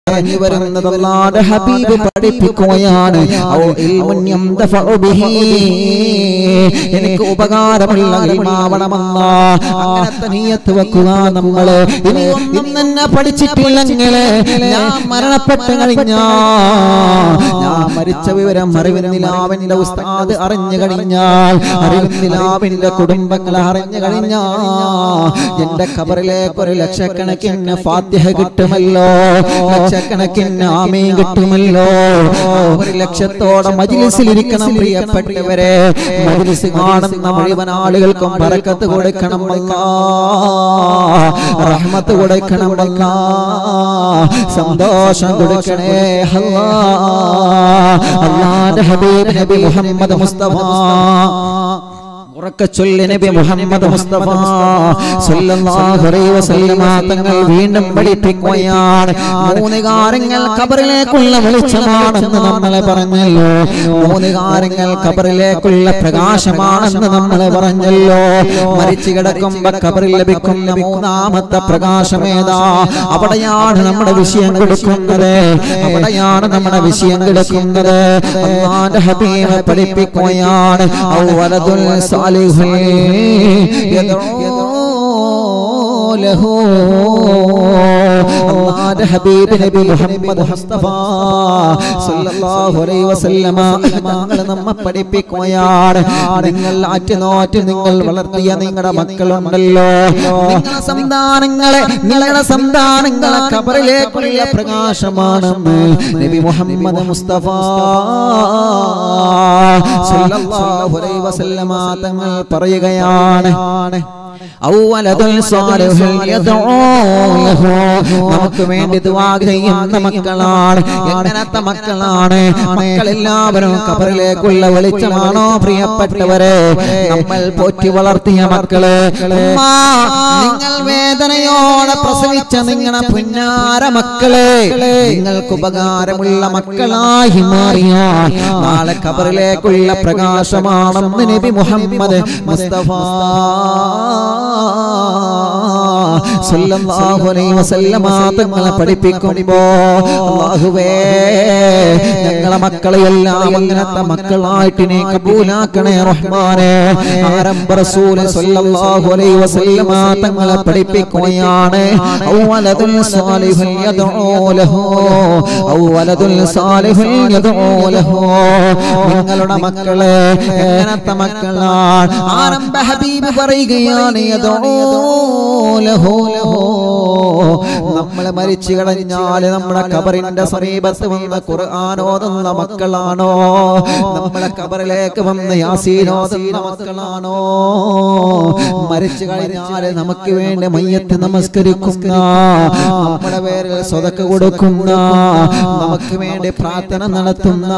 പറഞ്ഞു വരുന്നത് അല്ലാഹുവിന്റെ ഹബീബ് പഠിപ്പിക്കുകയാണ് ഔ ഇൽമുൻ യംദഫഉ ബിഹി. എനിക്ക് ഉപകാരമുള്ള ഇൽമാവണമെന്ന അങ്ങനത്തെ നീയത്ത് വെക്കുക നമ്മള് ഇനി ഒന്നും തന്നെ പഠിച്ചിട്ടില്ലെങ്കിൽ ഞാൻ മരണപ്പെട്ട് കഴിഞ്ഞാ ഞാൻ മരിച്ച വിവരം അറിവിന്ദിലാവിന്റെ ഉസ്താദ് അറിഞ്ഞു കഴിഞ്ഞാൽ അറിവിന്ദിലാവിന്റെ കുടുംബങ്ങൾ അറിഞ്ഞു കഴിഞ്ഞാ എന്റെ ഖബറിലേക്ക് ഒരു ലക്ഷക്കണക്കിന് ഫാത്തിഹ കിട്ടുമല്ലോ ലക്ഷക്കണക്കിന് ആമീൻ കിട്ടുമല്ലോ ഒരു ലക്ഷത്തോടെ മജിലിസിലിരിക്കണം പ്രിയപ്പെട്ടവരെ മജിലിസ് കാണുന്ന മുഴുവൻ ആളുകൾക്കും ബറക്കത്ത് കൊടുക്കണം അല്ലാ റഹ്മത്ത് കൊടുക്കണം അല്ലാ സന്തോഷം കൊടുക്കണേ അല്ലാ അല്ലാഹുവിന്റെ ഹബീബ് നബി മുഹമ്മദ് മുസ്തഫ ഉറക്കെ ചൊല്ലി നബി മുഹമ്മദ് മുസ്തഫ സല്ലല്ലാഹു അലൈഹി വസല്ലമ തങ്ങൾ വീണ്ടും പഠിപ്പിക്കുകയാണ് മൂന്ന് കാര്യങ്ങൾ ഖബറിലേക്കുള്ള വെളിച്ചമാണെന്ന് നമ്മൾ പറഞ്ഞല്ലോ മൂന്ന് കാര്യങ്ങൾ ഖബറിലേക്കുള്ള പ്രകാശമാണെന്ന് നമ്മൾ പറഞ്ഞല്ലോ മരിച്ചു കിടക്കുമ്പോ ഖബറിൽ ലഭിക്കുന്ന മൂന്നാമത്തെ പ്രകാശം ഏതാ അവിടെയാണ് നമ്മുടെ വിഷയം കൊടുക്കുന്നത് അവിടെയാണ് നമ്മുടെ വിഷയം കിടക്കുന്നത് അള്ളാന്റെ ഹബീബ് പഠിപ്പിക്കുകയാണ് ഔവലദുൽ സാലിഹുൽ യദ്ഉ ലഹു അള്ളാന്റെ ഹബീബ് നബി മുഹമ്മദ് മുസ്തഫ സല്ലല്ലാഹു അലൈഹി വസല്ലമ തങ്ങൾ നമ്മെ പഠിപ്പിക്കുകയാണ് നിങ്ങൾ ആറ്റുനോറ്റ് നിങ്ങൾ വളർത്തിയ നിങ്ങളുടെ മക്കളുണ്ടല്ലോ നിങ്ങളുടെ സന്താനങ്ങളെ നിങ്ങളുടെ സന്താനങ്ങളെ കബറിലേക്കുള്ള പ്രകാശമാണെന്ന് നബി മുഹമ്മദ് മുസ്തഫ സല്ലല്ലാഹു അലൈഹി വസല്ലമ തങ്ങൾ പറയുകയാണ് ഔവലദുൽ സാലിഹുൽ യദ്ഉ ലഹു. നമുക്ക് വേണ്ടി ദുആ ചെയ്യുന്ന മക്കളാണ് എങ്ങനത്തെ മക്കളാണ് മക്കളെല്ലാവരും കബറിലേക്കുള്ള വെളിച്ചമാണോ പ്രിയപ്പെട്ടവരെ നമ്മൾ പോറ്റി വളർത്തിയ മക്കള് ഉമ്മാ, നിങ്ങൾ വേദനയോടെ പ്രസവിച്ച നിങ്ങളുടെ പുന്നാര മക്കളെ നിങ്ങൾക്ക് ഉപകാരമുള്ള മക്കളായി മാറിയ നാളെ കബറിലേക്കുള്ള പ്രകാശമാണെന്ന് നബി മുഹമ്മദ് മുസ്തഫ സല്ലല്ലാഹു അലൈഹി വസല്ലമ തങ്ങളെ പഠിപ്പിക്കുമ്പോ അല്ലാഹുവേ ഞങ്ങളെ മക്കളെ എല്ലാം അങ്ങനത്തെ മക്കളായിട്ട് നീ കബൂലാക്കണേ റഹ്മാനെ ആരംഭ റസൂൽ സല്ലല്ലാഹു അലൈഹി വസല്ലമ തങ്ങളെ പഠിപ്പിക്കുകയാണ് ഔവലദുൽ സാലിഹുൽ യദ്ഉ ലഹു ഔവലദുൽ സാലിഹുൽ യദ്ഉ ലഹു നിങ്ങളുടെ മക്കളെ എങ്ങനത്തെ മക്കളാണ് ആരംഭ ഹബീബ് പറയുകയാണ് യദ്ഉ ലഹു നമ്മൾ മരിച്ചു കഴിഞ്ഞാൽ നമ്മുടെ കബറിന്റെ സമീപത്ത് വന്ന് ഖുർആൻ ഓതുന്ന മക്കളാണോ നമ്മളെ കബറിലേക്ക് വന്ന് യാസീൻ ഓതുന്ന മക്കളാണോ മരിച്ചു കഴിഞ്ഞാൽ നമുക്ക് വേണ്ടി മയ്യത്ത് നമസ്കരിക്കുന്ന നമ്മുടെ പേരിൽ സ്വതക്ക് കൊടുക്കുന്ന നമുക്ക് വേണ്ടി പ്രാർത്ഥന നടത്തുന്ന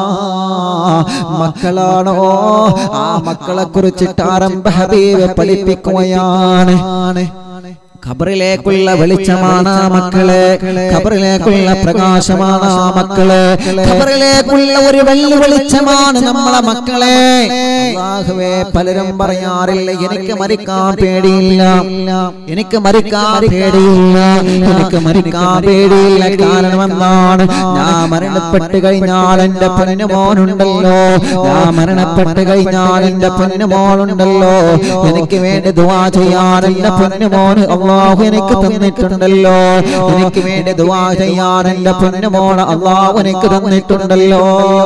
മക്കളാണോ ആ മക്കളെ കുറിച്ചിട്ട് ആരംഭ ഹബീബ് പഠിപ്പിക്കുകയാണ് ഖബറിലേക്കുള്ള വെളിച്ചമാണ് ആ മക്കളെ ഖബറിലേക്കുള്ള പ്രകാശമാണ് ആ മക്കളെ ഖബറിലേക്കുള്ള ഒരു വെള്ളി വെളിച്ചമാണ് നമ്മളെ മക്കളെ അല്ലാഹുവേ പലരും പറയാറില്ല എനിക്ക് മരിക്കാൻ പേടിയില്ല എനിക്ക് മരിക്കാൻ പേടിയില്ല എനിക്ക് മരിക്കാൻ പേടിയില്ല കാരണം എന്താണ് ഞാൻ മരണപ്പെട്ട് കഴിഞ്ഞാൽ എന്റെ പൊന്നു മോനുണ്ടല്ലോ ഞാൻ മരണപ്പെട്ട് കഴിഞ്ഞാൽ എന്റെ പൊന്നു മോനുണ്ടല്ലോ എനിക്ക് വേണ്ടി ദുവാ ചെയ്യാൻ എന്റെ പൊന്നു മോന് അള്ളാഹു എനിക്ക് തന്നിട്ടുണ്ടല്ലോ എനിക്ക് വേണ്ടി ദുവാ ചെയ്യാൻ എന്റെ പൊന്നു മോള് അള്ളാഹു എനിക്ക് തന്നിട്ടുണ്ടല്ലോ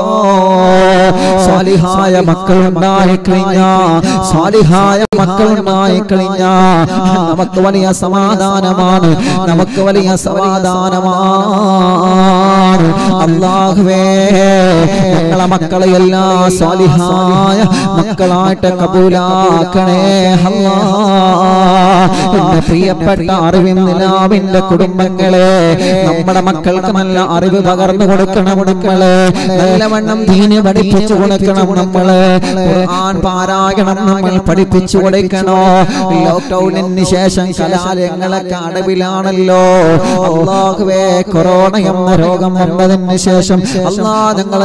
സ്വാലിഹായ മക്കളുണ്ടായി കഴിഞ്ഞ സ്വാലിഹായ മക്കളുണ്ടായി കഴിഞ്ഞ നമുക്ക് വലിയ സമാധാനമാണ് നമുക്ക് വലിയ സമാധാനമാണ് അള്ളാഹുവേ ഞങ്ങളെ മക്കളെ എല്ലാ സ്വാലിഹായ മക്കളായിട്ട് കബൂലാക്കണേ അല്ലാ എന്റെ പ്രിയപ്പെട്ട അറിവിൻ നിലാവിന്റെ കുടുംബങ്ങളെ നമ്മുടെ മക്കൾക്ക് നല്ല അറിവ് പകർന്നു കൊടുക്കണം നമ്മള് നല്ലവണ്ണം ദീന് പഠിപ്പിച്ചു കൊടുക്കണം നമ്മള് ഖുർആൻ പാരായണം നമ്മൾ പഠിപ്പിച്ചു കൊടുക്കണോ ലോക്ക്ഡൌണിന് ശേഷം കലാലയങ്ങളൊക്കെ അടവിലാണല്ലോ അള്ളാഹുവേ കൊറോണ എന്ന രോഗം വന്നതിന് ശേഷം അള്ളാ ഞങ്ങളെ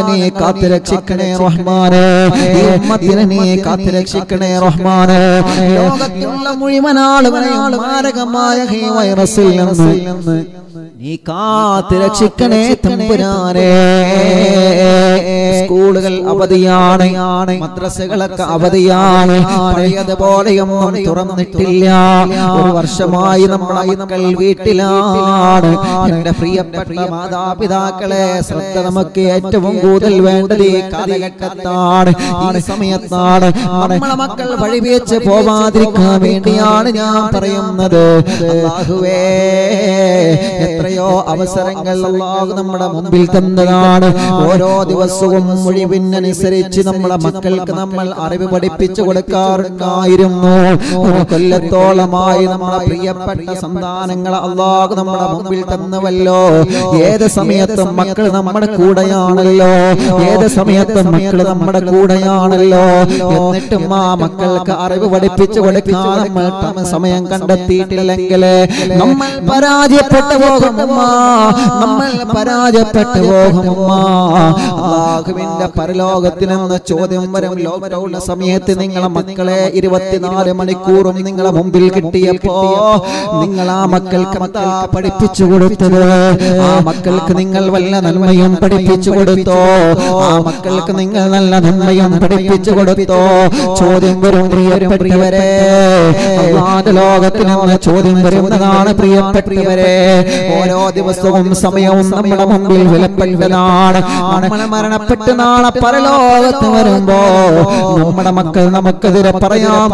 നീ കാത്തു രക്ഷിക്കണേ റഹ്മാനെ ഈ ഉമ്മത്തിനെ നീ കാത്തു രക്ഷിക്കണേ റഹ്മാനെ ലോകത്തുള്ള മുഴുവൻ ആളുകളെയും മാരകമായ ഈ വൈറസിൽ നിന്ന് നീ കാത്തു രക്ഷിക്കണേ തമ്പുരാനെ സ്കൂളുകൾ അവധിയാണ് മദ്രസകളൊക്കെ അവധിയാണ് പഴയതുപോലെയൊന്നും തുറന്നിട്ടില്ല ഒരു വർഷമായി നമ്മളെ മക്കൾ വീട്ടിലാണ് എന്റെ പ്രിയപ്പെട്ട മാതാപിതാക്കളെ ശ്രദ്ധ നമുക്ക് ഏറ്റവും കൂടുതൽ വേണ്ടത് ഈ കാലഘട്ടത്താണ് ഈ സമയത്താണ് നമ്മളെ മക്കൾ വഴിവെച്ച് പോവാതിരിക്കാൻ വേണ്ടിയാണ് ഞാൻ പറയുന്നത് അല്ലാഹുവേ എത്രയോ അവസരങ്ങൾ അല്ലാഹു നമ്മുടെ മുമ്പിൽ തന്നതാണ് ഓരോ ദിവസവും മുഴുവനുസരിച്ച് നമ്മളെ മക്കൾക്ക് നമ്മൾ അറിവ് പഠിപ്പിച്ചു കൊടുക്കാറുണ്ടായിരുന്നു ഒരു കൊല്ലത്തോളമായി നമ്മളെ പ്രിയപ്പെട്ട സന്താനങ്ങളെ അല്ലാഹു നമ്മുടെ മുമ്പിൽ തന്നുവല്ലോ ഏത് സമയത്തും മക്കൾ നമ്മുടെ കൂടെയാണല്ലോ ഏത് സമയത്തും മക്കൾ നമ്മുടെ കൂടെയാണല്ലോ എന്നിട്ടും ആ മക്കൾക്ക് അറിവ് പഠിപ്പിച്ചു കൊടുക്കാൻ നമ്മൾ തമ സമയം കണ്ടെത്തിയിട്ടില്ലെങ്കിൽ നമ്മൾ പരാജയപ്പെട്ടു പോകും ഉമ്മ. നമ്മൾ പരാജയപ്പെട്ടു പോകും ഉമ്മ. അള്ളാഹുവിന്റെ പരലോകത്തിനെന്ന ചോദ്യം വരും ലോകമുള്ള സമയത്ത് നിങ്ങളെ മക്കളെ ഇരുപത്തിനാല് മണിക്കൂറും നിങ്ങളെ മുമ്പിൽ കിട്ടിയപ്പോ നിങ്ങൾ ആ മക്കൾക്ക് എന്താ പഠിപ്പിച്ചു കൊടുത്തത് ആ മക്കൾക്ക് നിങ്ങൾ വല്ല നന്മയും പഠിപ്പിച്ചു കൊടുത്തോ ആ മക്കൾക്ക് നിങ്ങൾ നല്ല നന്മയും പഠിപ്പിച്ചു കൊടുത്തോ ചോദ്യം വരും പ്രിയപ്പെട്ടവരെ അള്ളാന്റെ ലോകത്തിനെന്ന ചോദ്യം വരുന്നതാണ് പ്രിയപ്പെട്ടവരെ ഓരോ ദിവസവും സമയവും നമ്മുടെ മുമ്പിൽ വിലപ്പെട്ടതാണ് നമ്മൾ മരണപ്പെട്ട് നാളെ പരലോകത്ത് വരുമ്പോ നമ്മുടെ മക്കൾ നമുക്കെതിരെ പറയാൻ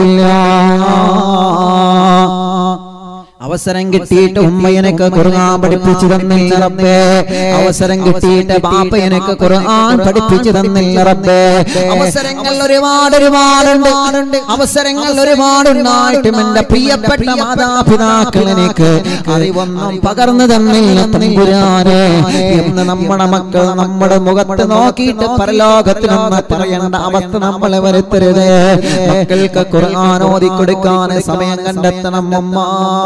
പാടില്ല അവസരം കിട്ടിയിട്ട് ഉമ്മ എനിക്ക് ഖുർആൻ പഠിപ്പിച്ചു തന്നില്ല റബ്ബേ അവസരം കിട്ടിയിട്ട് ബാപ്പ എനിക്ക് ഖുർആൻ പഠിപ്പിച്ചു തന്നില്ല റബ്ബേ അവസരങ്ങൾ ഒരുപാട് ഒരുപാടുണ്ട് അവസരങ്ങൾ ഒരുപാടുണ്ടായിട്ടും എന്റെ പ്രിയപ്പെട്ട മാതാപിതാക്കൾ എനിക്ക് അറിവൊന്നും പകർന്നു തന്നില്ല തമ്പുരാനെ എന്ന് നമ്മുടെ മക്കൾ നമ്മുടെ മുഖത്ത് നോക്കിയിട്ട് പരലോകത്തിനൊന്ന് പറയേണ്ട അവസ്ഥ നമ്മളെ വരുത്തരുത് മക്കൾക്ക് ഖുർആൻ ഓതി കൊടുക്കാൻ സമയം കണ്ടെത്തണം ഉമ്മ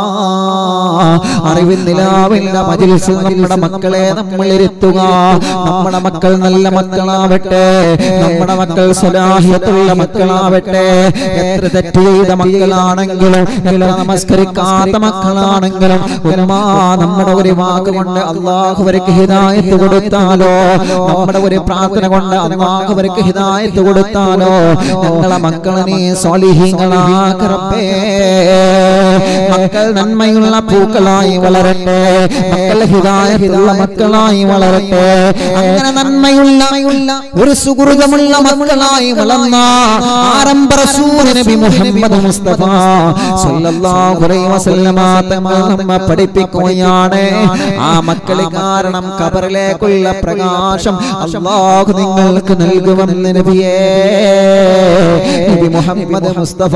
അറിവിൻ നിലാവില്ല മജിൽസിൽ നമ്മുടെ മക്കളെ നമ്മൾ ഇരുത്തുക നമ്മുടെ മക്കൾ നല്ല മക്കളാവട്ടെ നമ്മുടെ മക്കൾ സ്വലാഹിയത്തുള്ള മക്കളാവട്ടെ എത്ര തെറ്റ് ചെയ്ത മക്കളാണെങ്കിലും എത്ര നമസ്കരിക്കാത്ത മക്കളാണെങ്കിലും ഉമ്മ നമ്മുടെ ഒരു വാക്ക് കൊണ്ട് അള്ളാഹു അവർക്ക് ഹിദായത്ത് കൊടുത്താലോ നമ്മുടെ ഒരു പ്രാർത്ഥന കൊണ്ട് അള്ളാഹു അവർക്ക് ഹിദായത്ത് കൊടുത്താലോ ഞങ്ങളെ മക്കളെ നീ സ്വാലിഹീങ്ങളാക്കറപ്പേ മക്കൾ നന്മയുള്ള പൂക്കളായി വളരട്ടെ മക്കൾ ഹിതായത്തുള്ള മക്കളായി വളരട്ടെ അങ്ങനെ നന്മയുള്ള ഒരു സുഹൃതമുള്ള മക്കളായി വളർന്ന ആരംഭ റസൂൽ നബി മുഹമ്മദ് മുസ്തഫ സല്ലല്ലാഹു അലൈഹി വസല്ലമ തങ്ങൾ നമ്മെ പഠിപ്പിക്കുകയാണ് ആ മക്കളെ കാരണം കബറിലേക്കുള്ള പ്രകാശം അല്ലാഹു നിങ്ങൾക്ക് നൽകുമെന്ന് നബിയേ നബി മുഹമ്മദ് മുസ്തഫ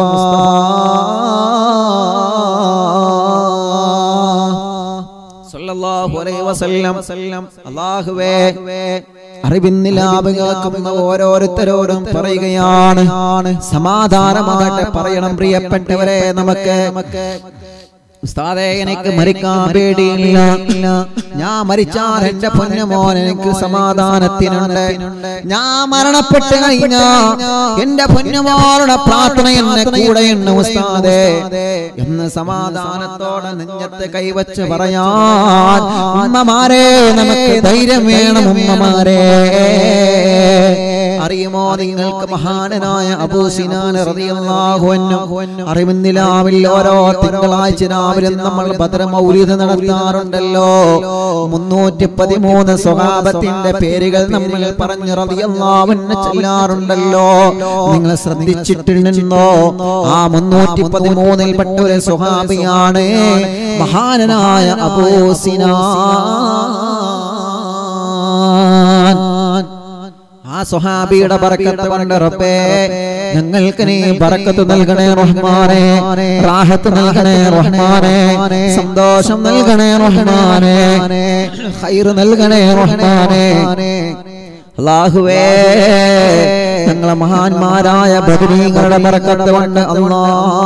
സല്ലല്ലാഹു അലൈഹി വസല്ലം അല്ലാഹുവേ അറിവിന്നിലാവ് കേൾക്കുന്ന ഓരോരുത്തരോടും പറയുകയാണ് സമാധാനമാകട്ടെ പറയണം പ്രിയപ്പെട്ടവരെ നമുക്ക് ഉസ്താദേ എനിക്ക് മരിക്കാൻ പേടിയില്ല ഞാൻ മരിച്ചാൽ എന്റെ പൊന്നുമോൻ എനിക്ക് സമാധാനത്തിനുണ്ട് ഞാൻ മരണപ്പെട്ട് കഴിഞ്ഞാ എന്റെ പൊന്നുമോളുടെ പ്രാർത്ഥന എന്നെ കൂടെയുണ്ട് ഉസ്താദേ എന്ന് സമാധാനത്തോടെ നെഞ്ഞത്ത് കൈവച്ച് പറയാൻ ഉമ്മമാരെ നമുക്ക് ധൈര്യം വേണം ഉമ്മമാരെ അറിയുമോ നിങ്ങൾക്ക് മഹാനനായ അബൂസിനാൻ റളിയല്ലാഹു അൻഹു അറിവിന്നിലാവിൽ ഓരോ തിങ്കളാഴ്ച രാവിലെ നമ്മൾ ഭദ്രമൗലിത നടത്താറുണ്ടല്ലോ മുന്നൂറ്റി പതിമൂന്ന് സ്വഭാവത്തിന്റെ പേരുകൾ നമ്മൾ പറഞ്ഞു റളിയല്ലാഹു അൻഹു ചെല്ലാറുണ്ടല്ലോ നിങ്ങൾ ശ്രദ്ധിച്ചിട്ടുണ്ടെന്നോ ആ മുന്നൂറ്റി പതിമൂന്നിൽ പെട്ട ഒരു സ്വഹാബിയാണ് മഹാനനായ അബൂസിനാൻ ആ സ്വഹാബിയുടെ ബറക്കത്ത് കൊണ്ട് റബ്ബേ ഞങ്ങൾക്ക് നീ ബറക്കത്ത് നൽകണേ റഹ്മാനെ റാഹത്ത് നൽകണേ റഹ്മാനെ സന്തോഷം നൽകണേ റഹ്മാനെ ഖൈർ നൽകണേ റഹ്മാനെ അല്ലാഹുവേ ഞങ്ങളെ മഹാന്മാരായ ബദരീങ്ങളുടെ ബറക്കത്ത് കൊണ്ട് അല്ലാ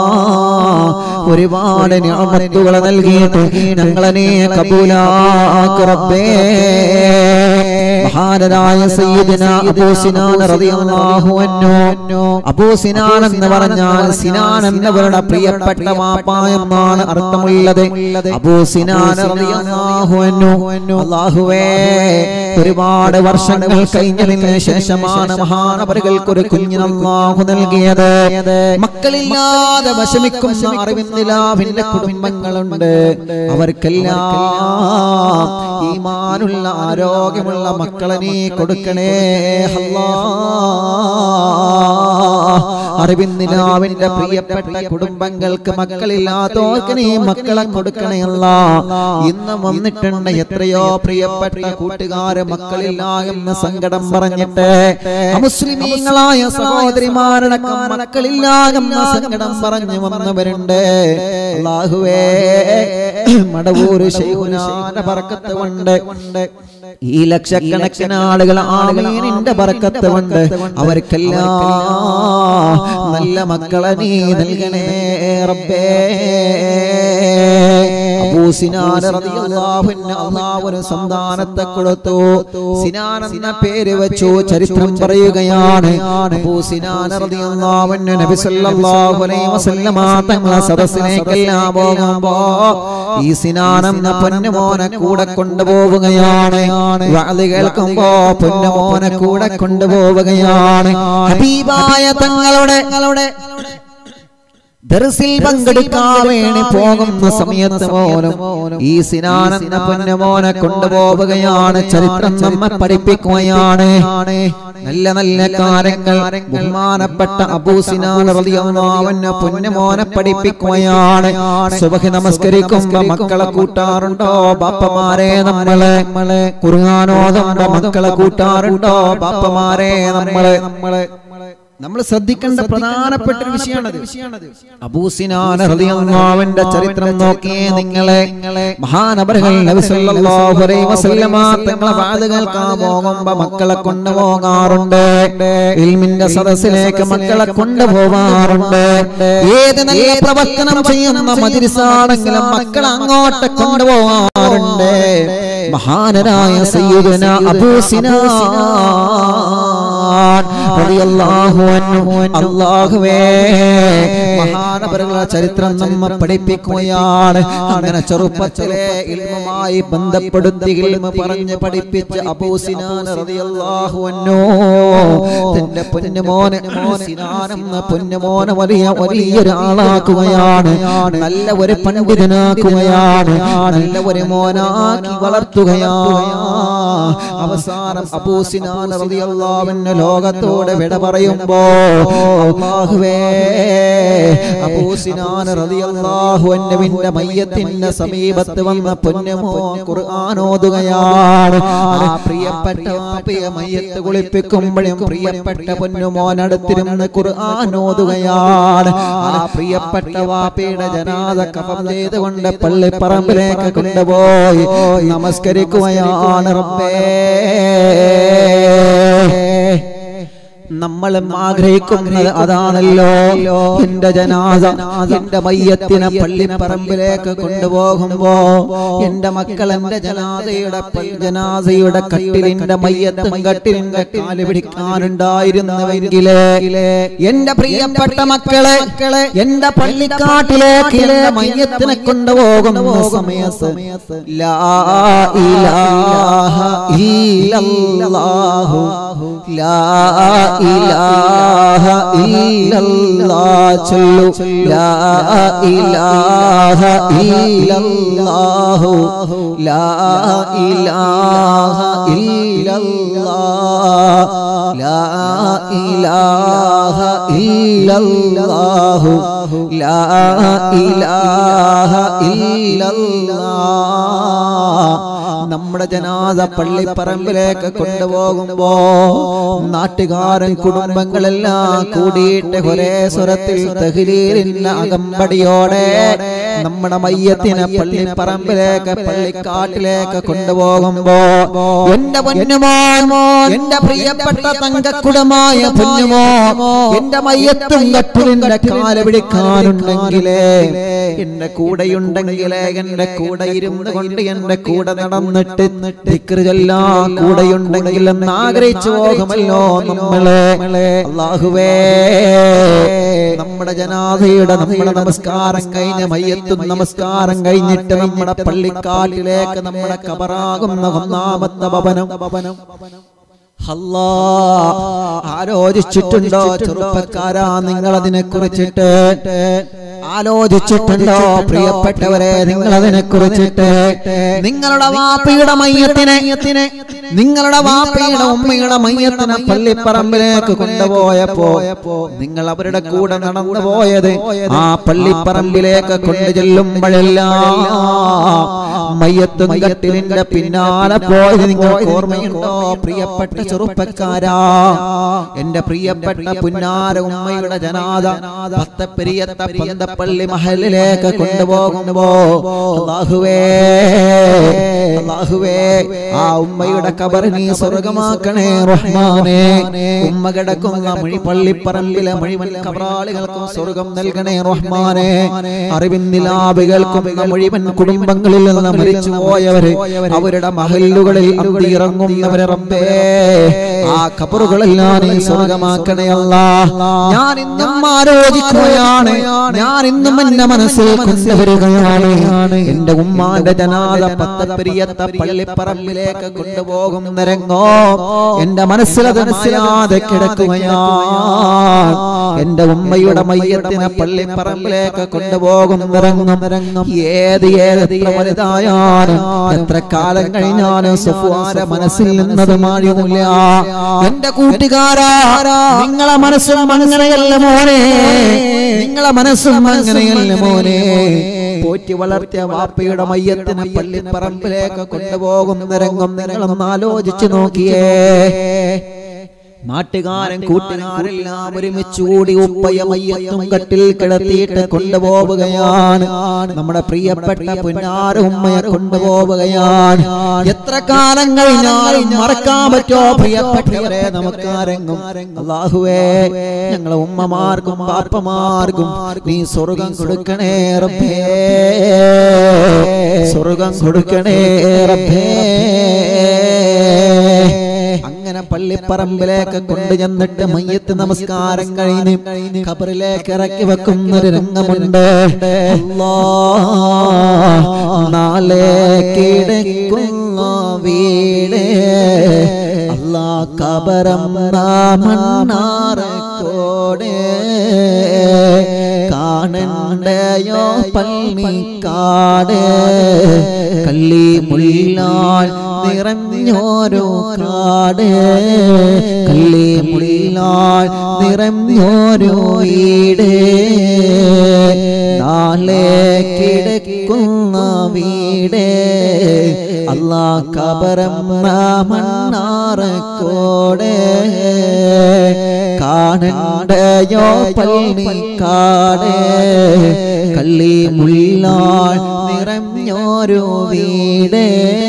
ഒരുപാട് ഞാമത്തുകളെ നൽകിയിട്ട് ഞങ്ങളെ നീ കബൂലാക്ക് റബ്ബേ മഹാനരായ സയ്യിദന അബൂ സിനാൻ റളിയല്ലാഹു അൻഹു അബൂ സിനാൻ എന്ന് പറഞ്ഞാൽ സിനാൻ എന്നവരുടെ പ്രിയപ്പെട്ട വാപ്പ എന്നാണ് അർത്ഥമുള്ളത് അബൂ സിനാൻ റളിയല്ലാഹു അൻഹു അല്ലാഹുവേ ഒരുപാട് വർഷങ്ങൾ കഴിഞ്ഞതിന് ശേഷമാണ് മഹാനവറുകൾക്ക് ഒരു കുഞ്ഞിന് അല്ലാഹു നൽകിയത് മക്കളില്ലാതെ വിഷമിക്കുന്ന അറിവിന്ദിലാവിന്റെ കുടുംബങ്ങളുണ്ട് അവർക്കെല്ലാം ഈമാനുള്ള ആരോഗ്യമുള്ള മക്കളെ നീ കൊടുക്കണേ അല്ലാ അറിവിന്ദിലാവിന്റെ പ്രിയപ്പെട്ട കുടുംബങ്ങൾക്ക് മക്കളില്ലാത്തവർക്ക് നീ മക്കളെ കൊടുക്കണേ അല്ല ഇന്ന് വന്നിട്ടുണ്ട് എത്രയോ പ്രിയപ്പെട്ട കൂട്ടുകാര് മക്കളില്ല എന്ന സങ്കടം പറഞ്ഞിട്ട് അമുസ്ലിമീങ്ങളായ സഹോദരിമാരുടെ മക്കളില്ല എന്ന സങ്കടം പറഞ്ഞു വന്നവരുണ്ട് അള്ളാഹുവേ മടവൂര് ശൈഹുനാന പറക്കത്ത് കൊണ്ട് ഈ ലക്ഷക്കണക്കിന് ആളുകൾ ആമീനിന്റെ ബറക്കത്ത് കൊണ്ട് അവർക്കെല്ലാം നല്ല മക്കളെ നീ നൽകണേ റബ്ബേ അബൂ സിനാൻ റളിയല്ലാഹു അൻഹു അല്ലാഹു ഒരു സന്താനത്തെ കൊടുത്തു സിനാൻ എന്ന പേര് വെച്ചു ചരിത്രം പറയുകയാണ് അബൂ സിനാൻ റളിയല്ലാഹു അൻഹു നബി സല്ലല്ലാഹു അലൈഹി വസല്ലമ തങ്ങളെ സദസ്സിലേക്കെല്ലാം പോകുമ്പോ ഈ സിനാൻ എന്ന പൊന്നുമോനെ കൂടെ കൊണ്ടുപോവുകയാണ് വഅദ് കേൾക്കുമ്പോ പൊന്നുമോനെ കൂടെ കൊണ്ടുപോവുകയാണ് ഹബീബായ തങ്ങളുടെ ദർസിൽ പങ്കെടുക്കാൻ വേണ്ടി പോകുന്ന സമയത്ത് പോലും ഈ സിനാനെന്ന പൊന്നുമോനെ കൊണ്ടുപോവുകയാണ് ചരിത്രം നമ്മെ പഠിപ്പിക്കുകയാണ് നല്ല നല്ല കാര്യങ്ങൾ ബഹുമാനപ്പെട്ട അബൂസിനാൻ റളിയല്ലാഹു പൊന്നുമോനെ പഠിപ്പിക്കുകയാണ് സുബഹി നമസ്കരിക്കുമ്പോ മക്കളെ കൂട്ടാറുണ്ടോ ബാപ്പമാരെ നമ്മളെ നമ്മളെ ഖുർആാനോദുമ്പോ മക്കളെ കൂട്ടാറുണ്ടോ ബാപ്പമാരെ നമ്മളെ നമ്മളെ നമ്മൾ ശ്രദ്ധിക്കേണ്ട പ്രധാനപ്പെട്ട ഒരു വിഷയമാണത് അബൂസിനാൻ റളിയല്ലാഹുവിന്റെ ചരിത്രം നോക്കിയേ നിങ്ങളെ മഹാനബറുകൾ നബി സല്ലല്ലാഹു അലൈഹി വസല്ലമ തങ്ങളെ വാത് കേൾക്കാൻ പോകുമ്പോ മക്കളെ കൊണ്ടുപോകാറുണ്ട് ഇൽമിന്റെ സദസ്സിലേക്ക് മക്കളെ കൊണ്ടുപോകാറുണ്ട് ഏത് നല്ല പ്രവർത്തനം ചെയ്യുന്ന മജിരിസാണെങ്കിലും മക്കളെ അങ്ങോട്ട് കൊണ്ടുപോകാറുണ്ട് മഹാനരായ സയ്യിദന അബൂസിനാൻ റളിയല്ലാഹു അൻഹു അല്ലാഹുവേ മഹാനവറുകളുടെ ചരിത്രം നമ്മെ പഠിപ്പിക്കുകയാണ് അങ്ങനെ ചെറുപ്പത്തിലെ ഇൽമുമായി ബന്ധപ്പെടുത്തി ഇൽമ പറഞ്ഞ് പഠിപ്പിച്ച അബൂസിനാൻ റളിയല്ലാഹു അൻഹു തന്റെ പൊന്നുമോനെ സിനാനെന്ന പൊന്നുമോനെ വലിയ വലിയൊരു ആളാക്കുകയാണ് നല്ല ഒരു പണ്ഡിതനാക്കുകയാണ് നല്ല ഒരു മോനാക്കി വളർത്തുകയാണ് അവസാനം അബൂസിനാൻ റളിയല്ലാഹു അൻഹു ലോകത്തോട് വിട പറയുമ്പോ അല്ലാഹുവേ അബൂസിനാൻ റളിയല്ലാഹു അൻഹുവിന്റെ മയ്യത്തിന്റെ സമീപത്ത് വന്ന പൊന്നുമോ ഖുർആൻ ഓതുകയാണ് ആ പ്രിയപ്പെട്ട വാപ്പിയ മയ്യത്ത് കുളിപ്പിക്കുമ്പോഴും പ്രിയപ്പെട്ട പൊന്നുമോൻ അടുത്തിരുന്ന് ഖുർആൻ ഓതുകയാണ് ആ പ്രിയപ്പെട്ട വാപ്പിയുടെ ജനാദ കഫം ചെയ്തുകൊണ്ട് പള്ളിപ്പറമ്പിലേക്ക് കൊണ്ടുപോയി നമസ്കരിക്കുകയാണ് റബ്ബേ നമ്മളും ആഗ്രഹിക്കുന്നത് അതാണല്ലോ എന്റെ ജനാസ എന്റെ മയ്യത്തിനെ പള്ളിപ്പറമ്പിലേക്ക് കൊണ്ടുപോകുമ്പോ എന്റെ മക്കൾ എന്റെ ജനാസയുടെ പ- ജനാസയുടെ കട്ടിലിന്റെ മയ്യത്തും കട്ടിലിന്റെ കാല് പിടിക്കാനുണ്ടായിരുന്നുവെങ്കിലേ എന്റെ പ്രിയപ്പെട്ട മക്കളെ എന്റെ പള്ളിക്കാട്ടിലേക്ക് എന്റെ മയ്യത്തിനെ കൊണ്ടുപോകുന്ന സമയത്ത് ലാ ഇലാഹ ഇല്ലല്ലാഹു ലാ ഇലാഹ ഇല്ലല്ലാഹ് ചൊല്ലു ലാ ഇലാഹ ഇല്ലല്ലാഹു ലാ ഇലാഹ ഇല്ലല്ലാഹ് ലാ ഇലാഹ ഇല്ലല്ലാഹു ലാ ഇലാഹ ഇല്ലല്ലാഹ് നമ്മുടെ ജനാദ പള്ളിപ്പറമ്പിലേക്ക് കൊണ്ടുപോകുമ്പോ നാട്ടുകാരൻ കുടുംബങ്ങളെല്ലാം കൂടിയിട്ട് ഒരേ സ്വരത്തിൽ തഹ്ലീലിന്റെ അകമ്പടിയോടെ നമ്മുടെ മയ്യത്തിനെ പള്ളിപ്പറമ്പിലേക്ക് പള്ളിക്കാട്ടിലേക്ക് കൊണ്ടുപോകുമ്പോ എന്റെ പൊന്നുമോ എന്റെ പ്രിയപ്പെട്ട തങ്കക്കുടമായ പൊന്നുമോ എന്റെ മയ്യത്തും കട്ടിലിന്റെ കാല് പിടിക്കാനുണ്ടെങ്കിലേ എന്റെ കൂടെയുണ്ടെങ്കിലേ എന്റെ കൂടെ ഇരുന്ന് കൊണ്ട് എന്റെ കൂടെ നടന്നിട്ട് ദിക്റ് ചൊല്ലാൻ കൂടെയുണ്ടെങ്കിൽ എന്ന് ആഗ്രഹിച്ചു പോകുമല്ലോ നമ്മളെ അള്ളാഹുവേ നമ്മുടെ ജനാഥയുടെ നമ്മുടെ നമസ്കാരം കഴിഞ്ഞ മയ്യത്തും നമസ്കാരം കഴിഞ്ഞിട്ട് നമ്മുടെ പള്ളിക്കാട്ടിലേക്ക് നമ്മുടെ കബറാകുന്ന ഒന്നാമത്തെ ഭവനം ഭവനം അല്ലാ ആലോചിച്ചിട്ടുണ്ടോ ചെറുപ്പക്കാരാ നിങ്ങൾ അതിനെ കുറിച്ചിട്ട് ആലോചിച്ചിട്ടുണ്ടോ പ്രിയപ്പെട്ടവരെ നിങ്ങൾ അതിനെ കുറിച്ചിട്ട് നിങ്ങളുടെ വാപ്പയുടെ മയ്യത്തിനെ നിങ്ങളുടെ വാപ്പയുടെ ഉമ്മയുടെ മയ്യത്തിനെ പള്ളിപ്പറമ്പിലേക്ക് കൊണ്ടുപോയപ്പോ നിങ്ങൾ അവരുടെ കൂടെ നടന്നു പോയത് ആ പള്ളിപ്പറമ്പിലേക്ക് കൊണ്ടു ചെല്ലുമ്പോഴെല്ലാം മയ്യത്തും കട്ടിലിന്റെ പിന്നാലെ പോയത് നിങ്ങൾക്ക് ഓർമ്മയുണ്ടോ പ്രിയപ്പെട്ട ചെറുപ്പക്കാരാ എന്റെ പ്രിയപ്പെട്ട പുന്നാര ഉമ്മയുടെ ജനാദ പത്തപ്പെരിയത്ത പന്തപ്പള്ളി മഹലിലേക്ക് കൊണ്ടുപോകുമ്പോ അല്ലാഹുവേ അല്ലാഹുവേ ആ ഉമ്മയുടെ കബർ നീ സ്വർഗമാക്കണേ റഹ്മാനേ ഉമ്മ കിടക്കുന്ന മൊഴി പള്ളിപ്പറമ്പിലെ മുഴുവൻ കബറാളികൾക്കും സ്വർഗം നൽകണേ റഹ്മാനേ അറിവിന്ദിലാബികൾക്കും മുഴുവൻ കുടുംബങ്ങളിൽ നിന്ന് മരിച്ചു പോയവര് അവരുടെ മഹല്ലുകളിൽ ഇറങ്ങുന്നവരെ റബ്ബേ ആ കബറുകളെല്ലാം നീ സ്വർഗമാക്കണേ അല്ല ഞാൻ ഇന്നും ആലോചിക്കുകയാണ് ഞാൻ ഇന്നും എന്റെ മനസ്സിൽ കൊണ്ടുവരികയാണ് എന്റെ ഉമ്മാന്റെ ജനാദ പത്തപ്പെരിയത്ത പള്ളിപ്പറമ്പിലേക്ക് കൊണ്ടുപോകുന്ന രംഗോ എന്റെ മനസ്സിലത് മനസ്സിലാതെ കിടക്കുകയാണ് എന്റെ ഉമ്മയുടെ മയ്യത്തിനെ പള്ളിപ്പറമ്പിലേക്ക് കൊണ്ടുപോകുന്ന രംഗം രംഗം ഏത് ഏത് എത്ര വലുതായാലും എത്ര കാലം കഴിഞ്ഞാലും സുഫുവാര മനസ്സിൽ നിന്നത് മാറിയുമില്ല എന്റെ കൂട്ടുകാരാ നിങ്ങളെ മനസ്സും അങ്ങനെയല്ല മോനെ നിങ്ങളെ മനസ്സും അങ്ങനെയല്ല മോനെ പോറ്റി വളർത്തിയ വാപ്പയുടെ മയ്യത്തിന് പള്ളിപ്പറമ്പിലേക്ക് കൊണ്ടുപോകുന്ന രംഗം നിങ്ങളൊന്ന് ആലോചിച്ചു നോക്കിയേ നാട്ടുകാരൻ കൂട്ടുകാരെല്ലാം ഒരുമിച്ച് കൂടി ഉപ്പയ മയ്യത്തും കട്ടിൽ കിടത്തിയിട്ട് കൊണ്ടുപോവുകയാണ് നമ്മുടെ പ്രിയപ്പെട്ട പുന്നാര ഉമ്മയെ കൊണ്ടുപോവുകയാണ് എത്ര കാലം കഴിഞ്ഞാലും മറക്കാൻ പറ്റോ പ്രിയപ്പെട്ടവരെ നമുക്കാരെങ്കും അള്ളാഹുവേ ഞങ്ങളെ ഉമ്മമാർക്കും പാപ്പമാർക്കും നീ സ്വർഗം കൊടുക്കണേ റബ്ബേ സ്വർഗം കൊടുക്കണേ റബ്ബേ അങ്ങനെ പള്ളിപ്പറമ്പിലേക്ക് കൊണ്ടു ചെന്നിട്ട് മയ്യത്ത് നമസ്കാരം കഴിഞ്ഞ് ഖബറിലേക്ക് ഇറക്കി വെക്കുന്ന ഒരു രംഗമുണ്ട് അല്ലാ, നാളെ കിടക്കുന്ന വീട് അല്ലാ കബറം മണ്ണാറക്കോട് കാണണ്ടയോ പള്ളിക്കാട് കള്ളി മുല്ലാൽ നിറഞ്ഞോരോ കാട് കള്ളി മുല്ലാൽ നിറഞ്ഞോരോ വീട് നാളെ കിടക്കുന്ന വീട് അല്ലാ കബറം മണ്ണാറക്കോട് കാണണ്ടയോ പള്ളിക്കാട് കള്ളി മുല്ലാൾ നിറഞ്ഞോരോ വീട്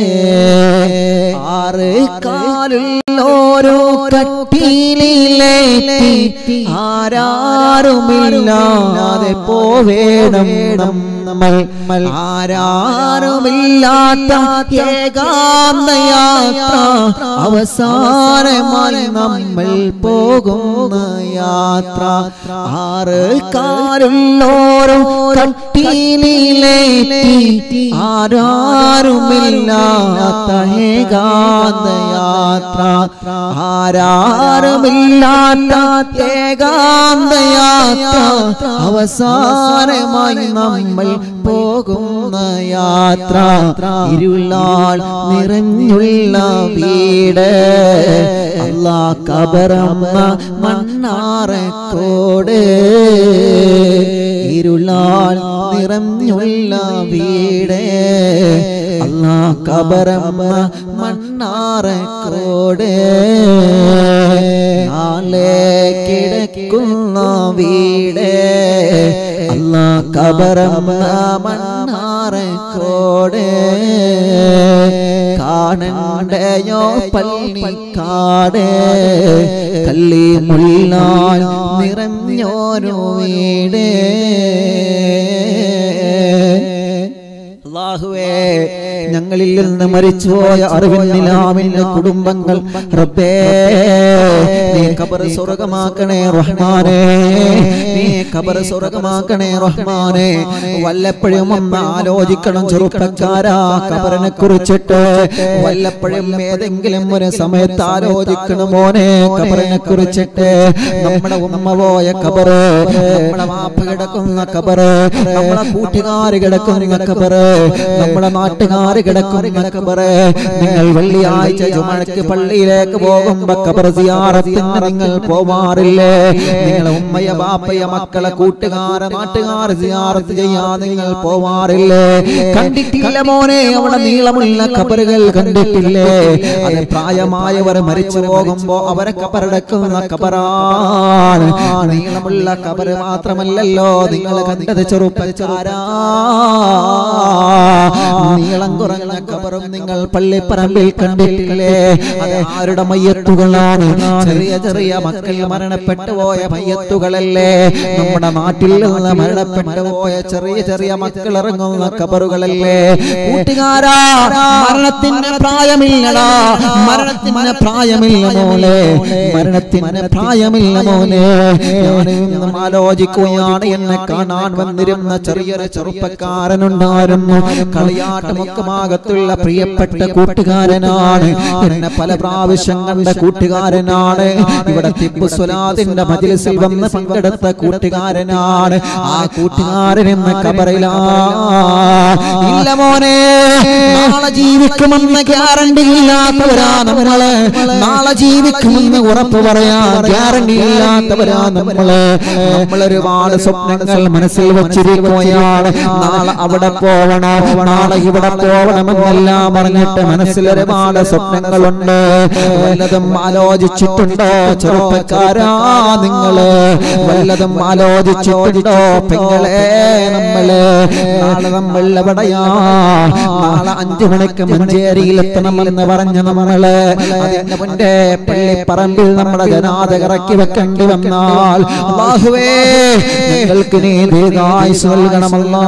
ആറ് കാലുള്ളോരോ കട്ടിയിലേറ്റി ആരാരുമില്ലാതെ പോവേണം നമ്മൾ ആരാരുമില്ലാത്ത ഏകാന്തയാത്ര അവസാനമായി നമ്മൾ പോകുന്ന യാത്ര ആറ് കാലുള്ളോരോ കട്ടിയിലേറ്റി ആരാരുമില്ലാത്ത ഏകാന്തയാത്ര ആരാരുമില്ലാത്ത ഏകാന്തയാത്ര അവസാനമായി നമ്മൾ പോകുന്ന യാത്ര ഇരുളാൾ നിറഞ്ഞുള്ള വീട് അല്ലാ കബറമ്മ മണ്ണാറക്കോട് ഇരുളാൾ നിറഞ്ഞുള്ള വീട് അല്ലാ കബറമ്മ മണ്ണാറക്കോട് നാളെ കിടക്കുന്ന വീട് അല്ലാ കബറമ്മ മണ്ണാറക്കോട് കാണണ്ടയോ പള്ളിക്കാട് കള്ളി മുള്ളാൽ നിറഞ്ഞോരോ വീട് അള്ളാഹുവേ ഞങ്ങളിൽ നിന്ന് മരിച്ചുപോയ അറിവിന്നിലാവിന്റെ കുടുംബങ്ങൾ റബ്ബേ നീ കബർ സ്വർഗമാക്കണേ റഹ്മാനേ നീ കബർ സ്വർഗമാക്കണേ റഹ്മാനേ വല്ലപ്പോഴും ഒന്ന് ആലോചിക്കണം ചെറുപ്പക്കാരാ കബറിനെ കുറിച്ചിട്ട് വല്ലപ്പോഴും ഏതെങ്കിലും ഒരു സമയത്ത് ആലോചിക്കണം മോനെ കബറിനെ കുറിച്ചിട്ട് നമ്മുടെ ഉമ്മ പോയ കബറ് നമ്മുടെ വാപ്പ കിടക്കുന്ന കബറ് നമ്മളെ കൂട്ടുകാർ കിടക്കുന്ന കബറ് നമ്മുടെ നാട്ടുകാർ കിടക്കുന്ന കബറ് നിങ്ങൾ വെള്ളിയാഴ്ച ചുമഴക്ക് പള്ളിയിലേക്ക് പോകുമ്പോ കബർ സിയാറത്തിന് നിങ്ങൾ പോവാറില്ലേ നിങ്ങളെ ഉമ്മയ ബാപ്പയ മക്കളെ കൂട്ടുകാരെ നാട്ടുകാർ സിയാറത്ത് ചെയ്യാൻ നിങ്ങൾ പോവാറില്ലേ കണ്ടിട്ടില്ല മോനെ അവിടെ നീളമുള്ള കബറുകൾ കണ്ടിട്ടില്ലേ അത് പ്രായമായവർ മരിച്ചു പോകുമ്പോ അവരെ കബറടക്കുന്ന കബറാണ് നീളമുള്ള കബറ് മാത്രമല്ലല്ലോ നിങ്ങൾ കണ്ടത് ചെറുപ്പച്ചാരാ നീളം കുറഞ്ഞ കബറും നിങ്ങൾ പള്ളിപ്പറമ്പിൽ കണ്ടിട്ടില്ലേ അത് ആരുടെ മയ്യത്തുകളാണ് ചെറിയ ചെറിയ മക്കൾ മരണപ്പെട്ടു പോയ മയ്യത്തുകളല്ലേ നമ്മുടെ നാട്ടിൽ നിന്ന് മരണപ്പെട്ടു പോയ ചെറിയ ചെറിയ മക്കൾ ഇറങ്ങുന്ന കബറുകളല്ലേ കൂട്ടുകാരാ മരണത്തിന് പ്രായമില്ലടാ മരണത്തിന് പ്രായമില്ല മോനെ മരണത്തിന് പ്രായമില്ല മോനെ ഞാനും ആലോചിക്കുകയാണ് എന്നെ കാണാൻ വന്നിരുന്ന ചെറിയൊരു ചെറുപ്പക്കാരനുണ്ടായിരുന്നു കളിയാട്ടമുക്കമാകത്തുള്ള പ്രിയപ്പെട്ട കൂട്ടുകാരനാണ് എന്നെ പല പ്രാവശ്യം കണ്ട കൂട്ടുകാരനാണ് ഇവിടെ തിപ്പു സ്വലാദിന്റെ മജിലിസിൽ വന്ന് പങ്കെടുത്ത കൂട്ടുകാരനാണ് ആ കൂട്ടുകാരൻ എന്ന കബറിലാ ഇല്ല മോനെ നാളെ ജീവിക്കുമെന്ന് ഗ്യാരണ്ടി ഇല്ലാത്തവരാ നമ്മള് നാളെ ജീവിക്കുമെന്ന് ഉറപ്പ് പറയാ ഗ്യാരണ്ടി ഇല്ലാത്തവരാ നമ്മള് നമ്മൾ ഒരുപാട് സ്വപ്നങ്ങൾ മനസ്സിൽ വെച്ചിരിക്കുകയാണ് നാളെ അവിടെ പോവണോ നാളെ ഇവിടെ പോവണമെന്നെല്ലാം പറഞ്ഞിട്ട് മനസ്സിൽ ഒരുപാട് സ്വപ്നങ്ങളുണ്ട് വല്ലതും ആലോചിച്ചിട്ടുണ്ടോ ചെറുപ്പക്കാരാ നിങ്ങള് വല്ലതും ആലോചിച്ചിട്ടുണ്ടോ പെങ്ങളെ നമ്മള് നാളെ നമ്മൾ എവിടെയാ നാളെ അഞ്ചു മണിക്ക് മഞ്ചേരിയിൽ എത്തണമെന്ന് പറഞ്ഞ നമ്മള് അതിന്റെ മുന്നേ പള്ളിപ്പറമ്പിൽ നമ്മുടെ ജനാത ഇറക്കി വെക്കേണ്ടി വന്നാൽ അല്ലാഹുവേ ഞങ്ങൾക്ക് നീ ദീർഘായുസ് നൽകണമല്ലാ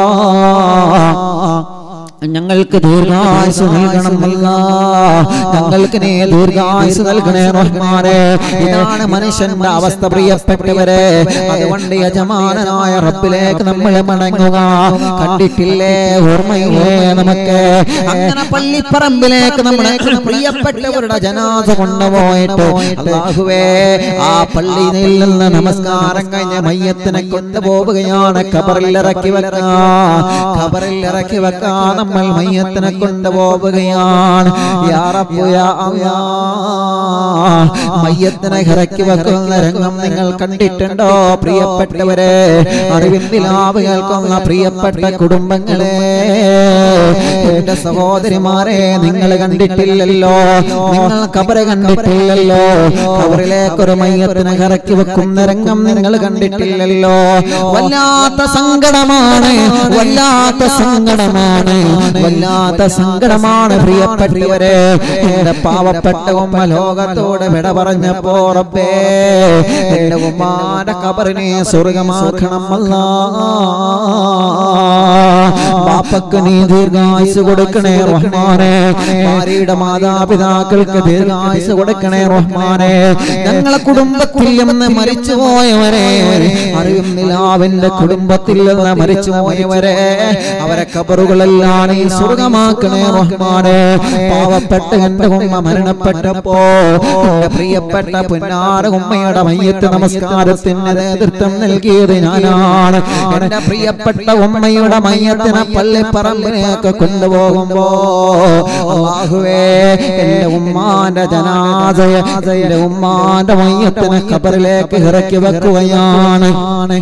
ഞങ്ങൾക്ക് ദീർഘായുസ് നൽകണമല്ല ഞങ്ങൾക്ക് നീ ദീർഘായുസ് നൽകണേ റഹ്മാനെ ഇതാണ് മനുഷ്യന്റെ അവസ്ഥ പ്രിയപ്പെട്ടവരെ അതുകൊണ്ട് യജമാനനായ റബ്ബിലേക്ക് നമ്മൾ മടങ്ങുക കണ്ടിട്ടില്ലേ ഓർമ്മയില്ലേ നമുക്ക് അങ്ങനെ പള്ളിപ്പറമ്പിലേക്ക് നമ്മുടെ പ്രിയപ്പെട്ടവരുടെ ജനാസ കൊണ്ടുപോയിട്ട് അള്ളാഹുവേ ആ പള്ളിയിൽ നിന്ന് നമസ്കാരം കഴിഞ്ഞ മയ്യത്തിനെ കൊണ്ടുപോവുകയാണ് കബറിൽ ഇറക്കി വെക്കാ കബറിൽ ഇറക്കി വെക്കാ നമ്മൾ മയ്യത്തിനെ കൊണ്ടുപോവുകയാണ് യാ റബ്ബു യാ അല്ലാ മയ്യത്തിനെ ഇറക്കി വെക്കുന്ന രംഗം നിങ്ങൾ കണ്ടിട്ടുണ്ടോ പ്രിയപ്പെട്ടവരെ അറിവിൻ നിലാവ് കേൾക്കുന്ന പ്രിയപ്പെട്ട കുടുംബങ്ങളെ എന്റെ സഹോദരിമാരെ നിങ്ങൾ കണ്ടിട്ടില്ലല്ലോ നിങ്ങൾ കബറ് കണ്ടിട്ടില്ലല്ലോ കബറിലേക്ക് ഒരു മയ്യത്തിനെ ഇറക്കി വെക്കുന്ന രംഗം നിങ്ങൾ കണ്ടിട്ടില്ലല്ലോ വല്ലാത്ത സങ്കടമാണ് വല്ലാത്ത സങ്കടമാണ് വല്ലാത്ത സങ്കടമാണ് പ്രിയപ്പെട്ടവരെ എന്റെ പാവപ്പെട്ട ഉമ്മ ലോകത്തോട് വിട പറഞ്ഞപ്പോ റബ്ബേ എന്റെ ഉമ്മാന്റെ കബറിനെ സ്വർഗമാക്കണം അല്ലാ ബാപ്പക്ക് നീ ദീർഘായുസ് കൊടുക്കണേ റഹ്മാനെ ഭാര്യയുടെ മാതാപിതാക്കൾക്ക് ദീർഘായുസ് കൊടുക്കണേ റഹ്മാനെ ഞങ്ങളെ കുടുംബത്തിൽ നിന്ന് മരിച്ചുപോയവരെ അറിയും നിലാവിന്റെ കുടുംബത്തിൽ നിന്ന് മരിച്ചുപോയവരെ അവരെ കബറുകളെല്ലാം നീ സ്വർഗമാക്കണേ റഹ്മാനെ പാവപ്പെട്ട എന്റെ ഉമ്മ മരണപ്പെട്ടപ്പോ എന്റെ പ്രിയപ്പെട്ട പുന്നാര ഉമ്മയുടെ മയ്യത്ത് നമസ്കാരത്തിന് നേതൃത്വം നൽകിയത് ഞാനാണ് എന്റെ പ്രിയപ്പെട്ട ഉമ്മയുടെ മയ്യത്തിനെ പള്ളിപ്പറമ്പിലേക്ക് കൊണ്ടുപോകുമ്പോ അല്ലാഹുവേ എന്റെ ഉമ്മാന്റെ ജനാദയ എന്റെ ഉമ്മാന്റെ മയ്യത്തിനെ കബറിലേക്ക് ഇറക്കി വെക്കുകയാണ്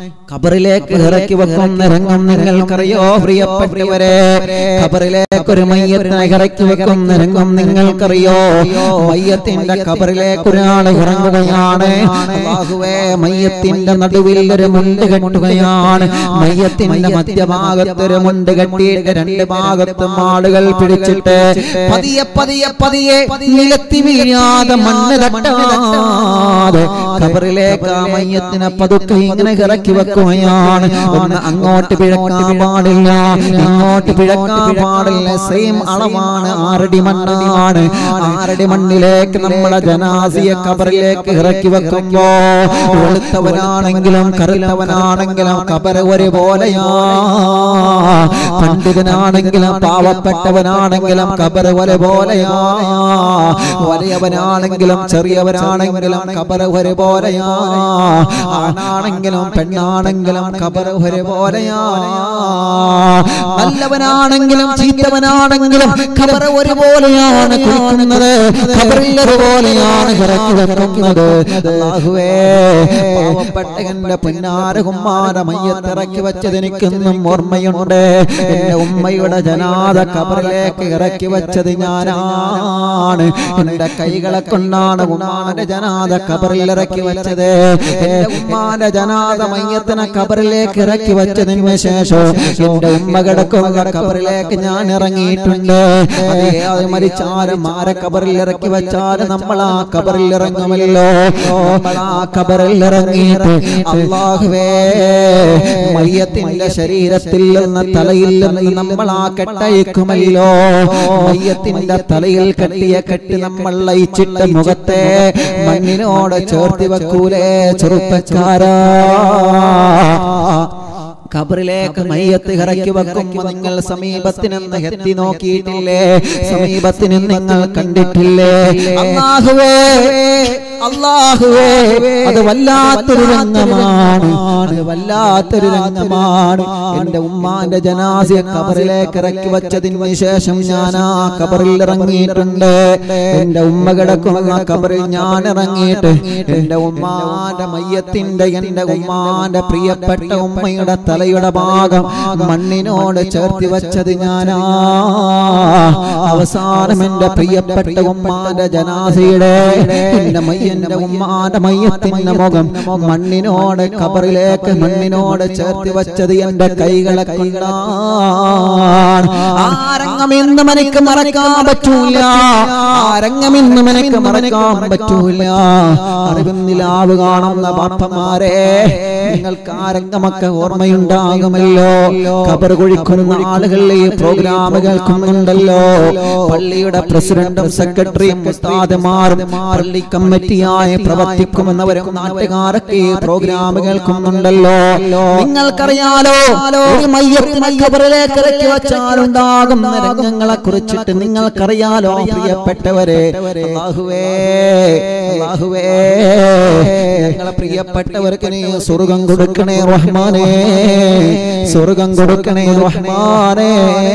ഖബറിലേക്ക് ഇറക്കി വെക്കുന്ന രംഗം നിങ്ങൾക്കറിയോ പ്രിയപ്പെട്ടവരെ ഖബറിലേക്ക് ഒരു മയ്യത്തിനെ ഇറക്കി വെക്കുന്ന രംഗം നിങ്ങൾക്കറിയോ മയ്യത്തിന്റെ ഖബറിലേക്ക് ഒരാൾ ഇറങ്ങുകയാണ് അല്ലാഹുവേ മയ്യത്തിന്റെ നടുവിൽ ഒരു മുണ്ട് കെട്ടുകയാണ് മയ്യത്തിന്റെ മധ്യഭാഗത്ത് ഒരു മുണ്ട് കെട്ടിയിട്ട് രണ്ട് ഭാഗത്തും ആളുകൾ പിടിച്ചിട്ട് പതിയെ പതിയെ പതിയെ നിലത്തി വീഴാതെ മണ്ണ് തട്ടാതെ ഖബറിലേക്ക് ആ മയ്യത്തിനെ പതുക്കെ ഇങ്ങനെ ഇറക്കി വെക്കുകയാണ് ഒന്ന് അങ്ങോട്ട് പിഴക്കാൻ പാടില്ല ഇങ്ങോട്ട് പിഴക്കാൻ പാടില്ല സെയിം അളവാണ് ആറടി മണ്ണാണ് ആറടി മണ്ണിലേക്ക് നമ്മളെ ജനാസിയെ ഖബറിലേക്ക് ഇറക്കി വെക്കുമ്പോ വെളുത്തവനാണെങ്കിലും കറുത്തവനാണെങ്കിലും ഖബർ ഒരുപോലെയാ പണ്ഡിതനാണെങ്കിലും പാവപ്പെട്ടവനാണെങ്കിലും ഖബർ ഒരുപോലെയാ വലിയവനാണെങ്കിലും ചെറിയവനാണെങ്കിലും ഖബർ ഒരുപോലെയാ ആണാണെങ്കിലും പെണ്ണാണെങ്കിലും ഖബർ ഒരുപോലെയാ നല്ലവനാണെങ്കിലും ചീത്തവനാണെങ്കിലും ഖബർ ഒരുപോലെയാണ് കുളിക്കുന്നത് ഖബറിൽ ഒരുപോലെയാണ് ഇറക്കി വെക്കുന്നത് അല്ലാഹുവേ പാവപ്പെട്ട എന്റെ പുന്നാരകുമാര മയ്യത്തിറക്കി വെച്ചത് എനിക്കൊന്നും ഓർമ്മയുണ്ട് എന്റെ ഉമ്മയുടെ ജനാദ ഖബറിലേക്ക് ഇറക്കി വെച്ചത് ഞാനാണ് എന്റെ കൈകളെ കൊണ്ടാണ് ഉമ്മാന്റെ ജനാദ ഖബറിൽ ഇറക്കി വെച്ചത് എന്റെ ഉമ്മാന്റെ ജനാദ മയ്യത്തിനെ ഖബറിലേക്ക് ഇറക്കി വെച്ചതിന് ശേഷം എന്റെ ഉമ്മ കിടക്കുന്ന ഖബറിലേക്ക് ഞാൻ ഇറങ്ങിയിട്ടുണ്ട് അതേ അത് മരിച്ചാലും ആരെ ഖബറിൽ ഇറക്കി വെച്ചാലും നമ്മൾ ആ ഖബറിൽ ഇറങ്ങുമല്ലോ നമ്മൾ ആ ഖബറിൽ ഇറങ്ങിയിട്ട് അള്ളാഹുവേ മയ്യത്തിന്റെ ശരീരത്തിൽ നിന്ന് തലയിൽ നിന്ന് നമ്മൾ ആ കെട്ടയക്കുമല്ലോ മയ്യത്തിന്റെ തലയിൽ കെട്ടിയ കെട്ടി നമ്മൾ ലയിച്ചിട്ട് മുഖത്തെ മണ്ണിനോട് ചേർത്തി വെക്കൂലേ ചെറുപ്പക്കാരാ ഖബറിലേക്ക് മയ്യത്ത് ഇറക്കി വെക്കുമ്പോ നിങ്ങൾ സമീപത്തിനെന്ന് എത്തി നോക്കിയിട്ടില്ലേ സമീപത്തിന് നിങ്ങൾ കണ്ടിട്ടില്ലേ അല്ലാഹുവേ അല്ലാഹുവേ അത് വല്ലാത്തൊരു രംഗമാണ് അത് വല്ലാത്തൊരു രംഗമാണ് എന്റെ ഉമ്മാന്റെ ജനാസിയെ ഖബറിലേക്ക് ഇറക്കി വെച്ചതിന് ശേഷം ഞാൻ ആ ഖബറിൽ ഇറങ്ങിയിട്ടുണ്ട് എന്റെ ഉമ്മ കിടക്കുന്ന ഖബറിൽ ഞാൻ ഇറങ്ങിയിട്ട് എന്റെ ഉമ്മാന്റെ മയ്യത്തിന്റെ എന്റെ ഉമ്മാന്റെ പ്രിയപ്പെട്ട ഉമ്മയുടെ തലയുടെ ഭാഗം മണ്ണിനോട് ചേർത്തി വെച്ചത് ഞാനാ അവസാനം എന്റെ പ്രിയപ്പെട്ട ഉമ്മാന്റെ ജനാസയുടെ എന്റെ മയ്യന്റെ ഉമ്മാന്റെ മയ്യത്തിന്റെ മുഖം മണ്ണിനോട് കബറിലേക്ക് മണ്ണിനോട് ചേർത്തി വെച്ചത് എന്റെ കൈകളെ കൊണ്ടാണ് ആരംഗം ഇന്നും എനിക്ക് മറക്കാൻ പറ്റൂല ആരംഗം ഇന്നും എനിക്ക് മറക്കാൻ പറ്റൂല അറിവിന്നിലാവ് കാണുന്ന പാപ്പന്മാരെ നിങ്ങൾക്ക് ആരംഗമൊക്കെ ഓർമ്മയുണ്ടാകുമല്ലോ ഖബർ കുഴിക്കുന്ന ആളുകൾ ഈ പ്രോഗ്രാം കേൾക്കുന്നുണ്ടല്ലോ പള്ളിയുടെ പ്രസിഡന്റും സെക്രട്ടറിയും ഉസ്താദുമാരും പള്ളി കമ്മിറ്റിയായി പ്രവർത്തിക്കുമെന്നവരും നാട്ടുകാരൊക്കെ ഈ പ്രോഗ്രാം കേൾക്കുന്നുണ്ടല്ലോ നിങ്ങൾക്കറിയാലോ ഒരു മയ്യത്തിനെ ഖബറിലേക്ക് ഇറക്കി വെച്ചാലുണ്ടാകുന്ന രംഗങ്ങളെ കുറിച്ചിട്ട് നിങ്ങൾക്കറിയാലോ പ്രിയപ്പെട്ടവരെ അല്ലാഹുവേ അല്ലാഹുവേ ഞങ്ങളെ പ്രിയപ്പെട്ടവർക്ക് നീ സ്വർഗം കൊടുക്കണേ റഹ്മാനേ സ്വർഗം കൊടുക്കണേ റഹ്മാനേ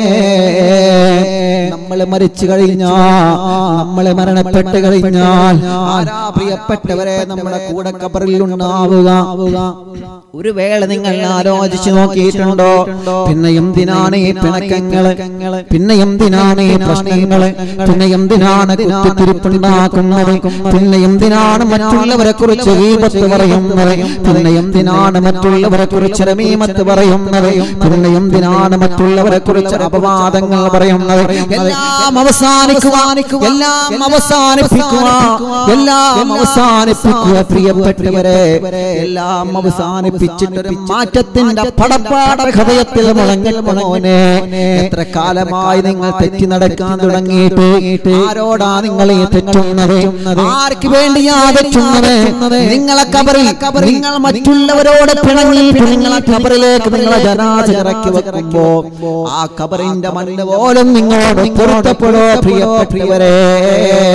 നമ്മൾ മരിച്ചു കഴിഞ്ഞാൽ നമ്മൾ മരണപ്പെട്ട് കഴിഞ്ഞാൽ ആരാ പ്രിയപ്പെട്ടവരെ നമ്മുടെ കൂടെ കബറിൽ ഉണ്ടാവുക ഒരു വേള നിങ്ങൾ ആലോചിച്ചു നോക്കിയിട്ടുണ്ടോ പിന്നെ എന്തിനാണ് ഈ പിണക്കങ്ങള് പിന്നെ എന്തിനാണ് ഈ പ്രശ്നങ്ങള് പിന്നെ എന്തിനാണ് കുത്തിത്തിരിപ്പുണ്ടാക്കുന്നത് പിന്നെ എന്തിനാണ് മറ്റുള്ളവരെ കുറിച്ച് ഗീപത്ത് പറയുന്നത് പിന്നെ എന്തിനാണ് മറ്റുള്ളവരെ കുറിച്ച് രമീമത്ത് പറയുന്നത് പിന്നെ എന്തിനാണ് മറ്റുള്ളവരെ കുറിച്ച് അപവാദങ്ങൾ പറയുന്നത് എല്ലാം അവസാനിക്കുക എല്ലാം അവസാനിപ്പിക്കുക എല്ലാം അവസാനിപ്പിക്കുക പ്രിയപ്പെട്ടവരെ എല്ലാം അവസാനിപ്പിച്ചിട്ടൊരു മാറ്റത്തിന്റെ പടപ്പാട ഹൃദയത്തിൽ മുളങ്ങൽമോനെ എത്ര കാലമായി നിങ്ങൾ തെറ്റി നടക്കാൻ തുടങ്ങിയിട്ട് ആരോടാ നിങ്ങൾ ഈ തെറ്റുന്നത് ആർക്ക് വേണ്ടിയാ തെറ്റുന്നത് നിങ്ങളെ കബറിൽ നിങ്ങൾ മറ്റുള്ളവരോട് പിണങ്ങിയിട്ട് നിങ്ങളെ കബറിലേക്ക് നിങ്ങളെ ജനാസ ഇറക്കി വെക്കുമ്പോ ആ കബറിന്റെ മണ്ണ് പോലും നിങ്ങളോട് പൊരുത്തപ്പെടോ പ്രിയപ്പെട്ടവരെ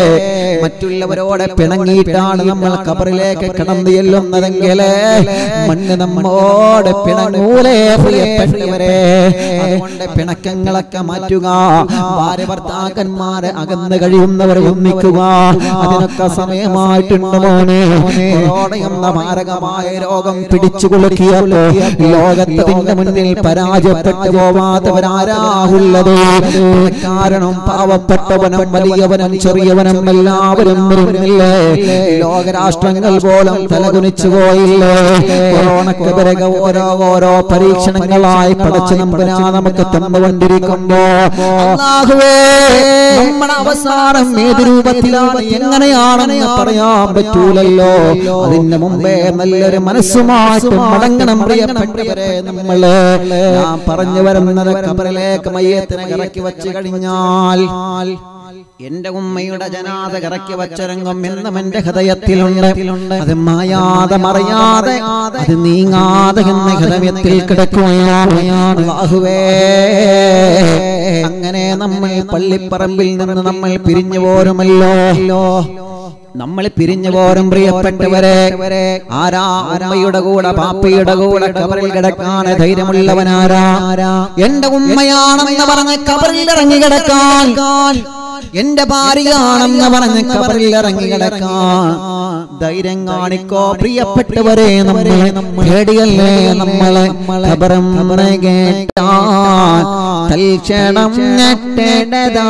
മറ്റുള്ളവരോട് പിണങ്ങിയിട്ടാണ് നമ്മൾ കബറിലേക്ക് കടന്നു ചെല്ലുന്നതെങ്കിൽ മണ്ണ് നമ്മോട് പിണങ്ങൂലേ പ്രിയപ്പെട്ടവരെ അതുകൊണ്ട് പിണക്കങ്ങളൊക്കെ മാറ്റുക ഭാര്യ ഭർത്താക്കന്മാരെ അകന്ന് കഴിയുന്നവർ ഒന്നിക്കുക അതിനൊക്കെ സമയമായിട്ടുണ്ട് മോനെ കൊറോണ എന്ന മാരകമായ രോഗം പിടിച്ചു കുലുക്കിയല്ലോ ലോകത്തിന്റെ മുന്നിൽ പരാജയപ്പെട്ടു പോവാത്തവരാരാഹുള്ളത് കാരണം പാവപ്പെട്ടവനും വലിയവനും ചെറിയവനും എല്ലാവരും വരുന്നില്ലേ ലോകരാഷ്ട്രങ്ങൾ പോലും തലകുനിച്ചു പോയില്ലേ കൊറോണക്ക് പിറകെ ഓരോ ഓരോ പരീക്ഷണങ്ങളായി പടച്ചു നമ്പനാ നമുക്ക് തന്നുകൊണ്ടിരിക്കുമ്പോ അല്ലാഹുവേ നമ്മുടെ അവസാനം ഏത് രൂപത്തിലാണ് എങ്ങനെയാണെന്ന് പറയാൻ പറ്റൂലല്ലോ അതിന് മുമ്പേ നല്ലൊരു മനസ്സുമായിട്ട് മടങ്ങണം പ്രിയപ്പെട്ടവരെ നമ്മള് ഞാൻ പറഞ്ഞു വരുന്നത് കബറിലേക്ക് മയ്യത്തിനെ ഇറക്കി വെച്ച് കഴിഞ്ഞാൽ എന്റെ ഉമ്മയുടെ ജനാത ഇറക്കി വച്ച രംഗം എന്നും എന്റെ ഹൃദയത്തിലുണ്ട് അത് മായാതെ മറയാതെ അത് നീങ്ങാതെ എന്ന ഹൃദയത്തിൽ കിടക്കുകയാണ് അല്ലാഹുവേ അങ്ങനെ നമ്മൾ പള്ളിപ്പറമ്പിൽ നിന്ന് നമ്മൾ പിരിഞ്ഞു പോരുമല്ലോ നമ്മൾ പിരിഞ്ഞു പോരും പ്രിയപ്പെട്ടവരെ ആരാ ഉമ്മയുടെ കൂടെ പാപ്പയുടെ കൂടെ കബറിൽ കിടക്കാൻ ധൈര്യമുള്ളവനാരാ എന്റെ ഉമ്മയാണെന്ന് പറഞ്ഞ് കബറിൽ ഇറങ്ങി കിടക്കാൻ എന്റെ ഭാര്യയാണെന്ന് പറഞ്ഞ് കബറിൽ ഇറങ്ങി കിടക്കാൻ ധൈര്യം കാണിക്കോ പ്രിയപ്പെട്ടവരെ നമ്മളെ പേടിയല്ലേ നമ്മളെ ഖബറും കേട്ടാൻ തൽക്ഷണം ഞെട്ടേണ്ടതാ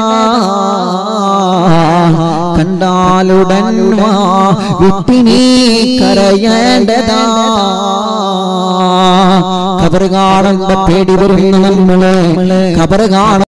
കണ്ടാലുടൻ വാ വിട്ടിനി കരയേണ്ടതാ ഖബർ കാണുമ്പോ പേടി വരുന്ന നമ്മള് ഖബർ കാണ